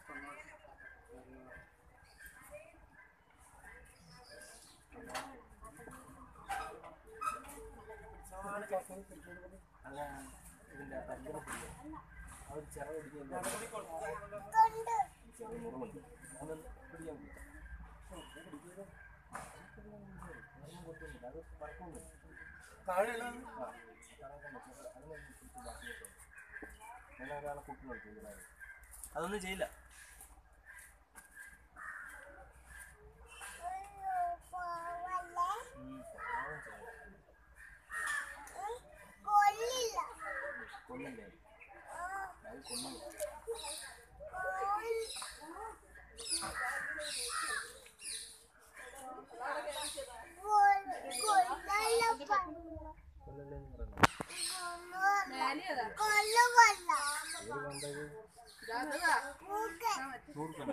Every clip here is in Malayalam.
അല്ല ഇതിന്റെ ഭയങ്കര പിടിയാ. ആ ഒരു ചിറക് പിടിക്കാൻ അതൊന്ന് പിടിക്കാൻ പറ്റും. അത് പറക്കുന്നുണ്ട് താഴെയുള്ളത് അതൊന്നും ചെയ്യില്ല ഉം, പാവം ചെയ്യില്ല. കൊന്നില്ലേ അത് കൊന്നില്ല കൊല്ലല്ലേ എന്ന് പറഞ്ഞു നൂറുക്കല്ലോ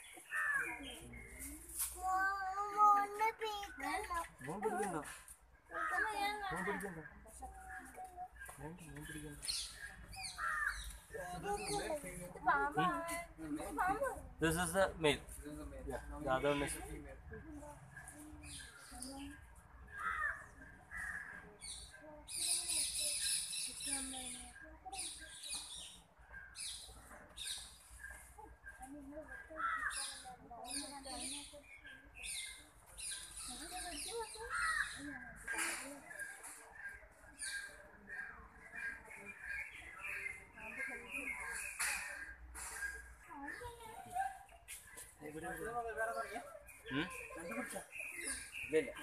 മോൻ പിടിക്കണ്ട മോൻ പിടിക്കണ്ട വേണ്ട മോൻ പിടിക്കണ്ട This is the male. Yeah, the other one is. Hmm? ഇല്ല ഇല്ല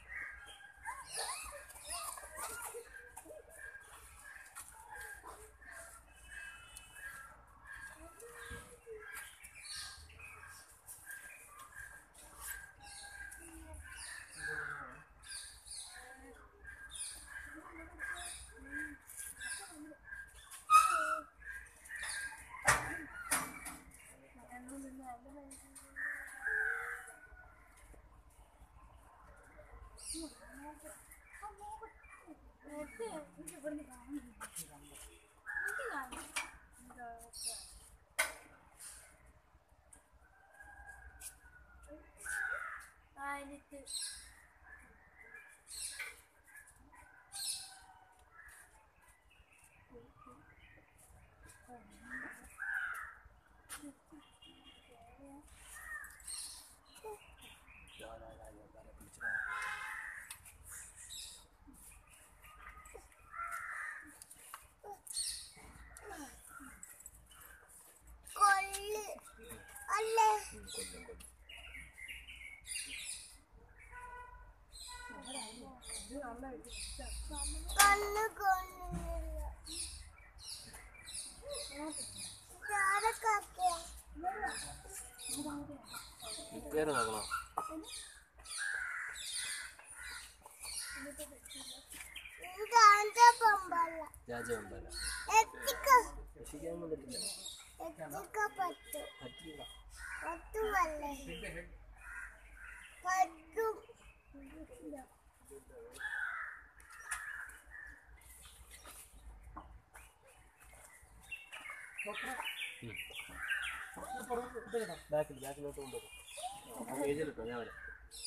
കൊല്ലും കൊല്ലും കണ്ണ് കൊള്ളുന്നില്ല ചാരക്കാക്കേ പേര് നോക്കണോ ഇത് ആന്റെ പമ്പല്ല രാജവമ്പല എത്തിക്ക രക്ഷിക്കാനൊന്നും പറ്റില്ല എത്തിക്ക പറ്റും പറ്റില്ല പറ്റുമല്ലേ പറ്റും ബാക്കിൽ ബാക്കിലോട്ട് കൊണ്ടുവരും ആ പേജിലിട്ടോ ഞാൻ വരാം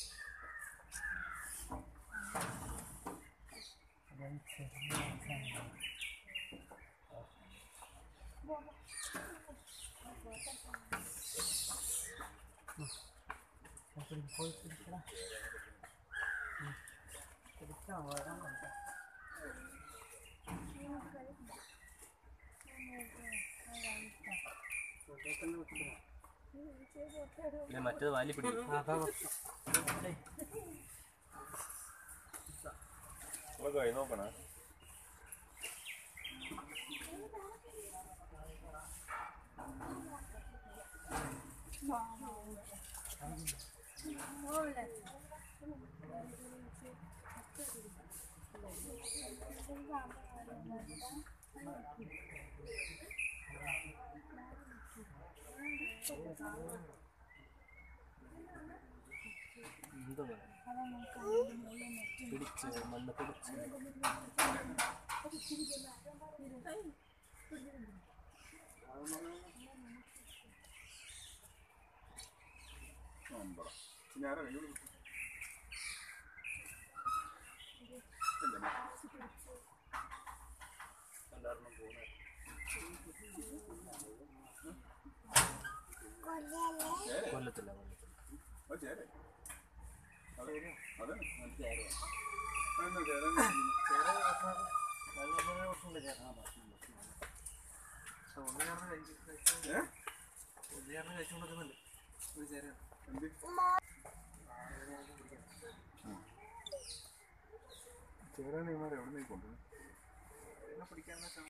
പിന്നെ മറ്റേത് വാലി പിടിക്കും നമുക്ക് കൈ നോക്കണേ എന്താ പിടിച്ച് മണ്ണ് പിടിച്ച് നമ്പർ ഞാൻ കൊല്ലല്ലേ കൊല്ലത്തില്ല കൊല്ലത്തില്ല ചേരെ അതെ അതെ ചേര എന്നാ ചേരാൻ ചേര ഭക്ഷണം നല്ല ഭക്ഷണം ചേര ആ ഭക്ഷണം ഭക്ഷണം പക്ഷെ ഒന്ന് ചേർന്ന് കഴിച്ചു കഴിച്ചു ഏ ഒന്ന് ചേർന്ന് കഴിച്ചുകൊണ്ടിരിക്കുന്നുണ്ട് ഒരു ചേര എന്ത് ചേരാൻ ഇവന്മാരെ എവിടെ നിന്ന് കൊണ്ടുവന്നു പിടിക്കാൻ